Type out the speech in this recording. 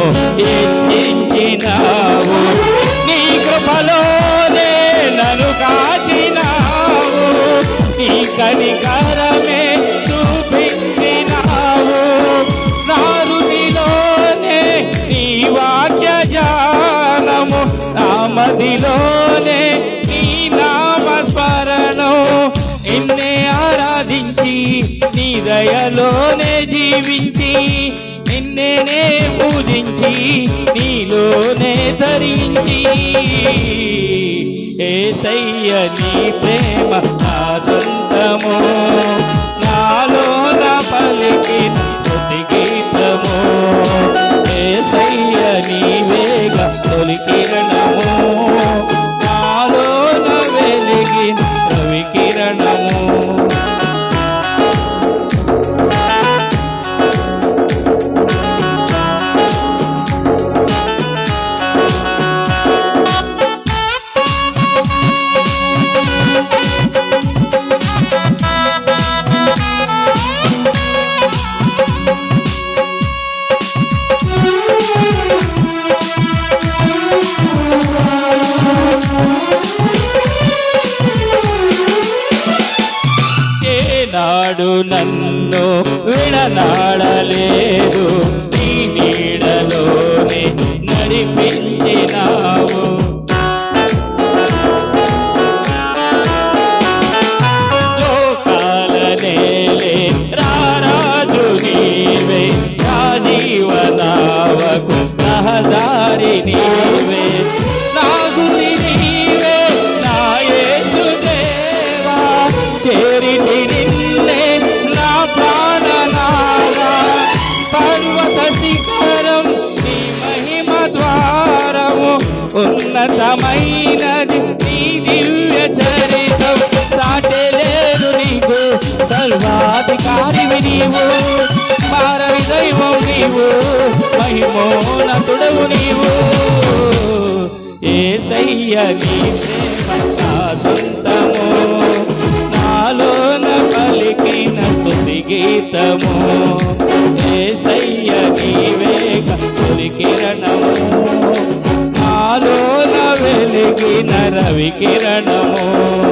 హెచ్చించినావు నీ కృపలోనే నన్ను కాచినావు నీ కనికరమే చూపించినావు నా హృదిలోనే నీ వాక్య జానము నా మదిలోనే నీ నామస్మరణం నిన్నే ఆరాధించి నీ దయలోనే జీవించి నిన్నేనే పూజించి నీలోనే ధరించి ఏసయ్య నీ ప్రేమ నా సొంతము నాలోన పలికిన ప్రతి గీతము ఏసయ్య నీవేగ తొలి కిరణము నాలోన వెలిగిన రవి కిరణము ఏనాడు నన్ను విడనాడలేదు నీ నీడలోనే నడిపించినావు లోకాల నేలే రారాజు నీవే రాజీవనావకు రహదారి నీవే నా గురి నీవే నా యేసు దేవా చేరిటి నిన్నే నా ప్రాణనాదా పర్వత శిఖరం నీ మహిమ ద్వారము ఉన్నతమైనది నీ దివ్య చరితం సాటలేదు నీకు సర్వాధికారివి నీవు మారవి దైవం నీవు మహిమోనతుడవు నీవు ఏసయ్య నీ ప్రేమ నా సొంతము నాలోన పలికిన స్తుతి గీతము ఏసయ్య నీవేగ తొలి కిరణము నాలోన వెలిగిన రవి కిరణము